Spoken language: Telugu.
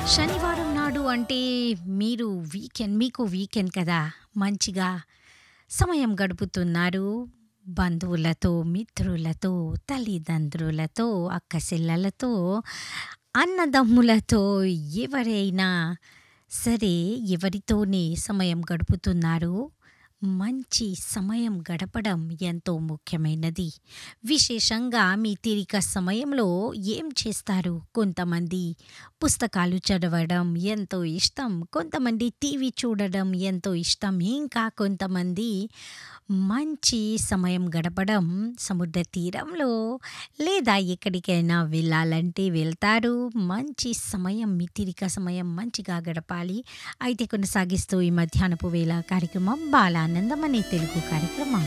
శనివారం నాడు అంటే మీరు వీకెండ్ మీకు వీకెండ్ కదా మంచిగా సమయం గడుపుతున్నారు బంధువులతో మిత్రులతో తల్లిదండ్రులతో అక్కచెల్లెలతో అన్నదమ్ములతో ఎవరైనా సరే ఎవరితోనే సమయం గడుపుతున్నారు మంచి సమయం గడపడం ఎంతో ముఖ్యమైనది విశేషంగా మీ తీరిక సమయంలో ఏం చేస్తారు కొంతమంది పుస్తకాలు చదవడం ఎంతో ఇష్టం కొంతమంది టీవీ చూడడం ఎంతో ఇష్టం ఇంకా కొంతమంది మంచి సమయం గడపడం సముద్ర తీరంలో లేదా ఎక్కడికైనా వెళ్ళాలంటే వెళ్తారు మంచి సమయం మీ తీరిక సమయం మంచిగా గడపాలి అయితే కొనసాగిస్తూ ఈ మధ్యాహ్నపు వేళ కార్యక్రమం బాలానందం అనే తెలుగు కార్యక్రమం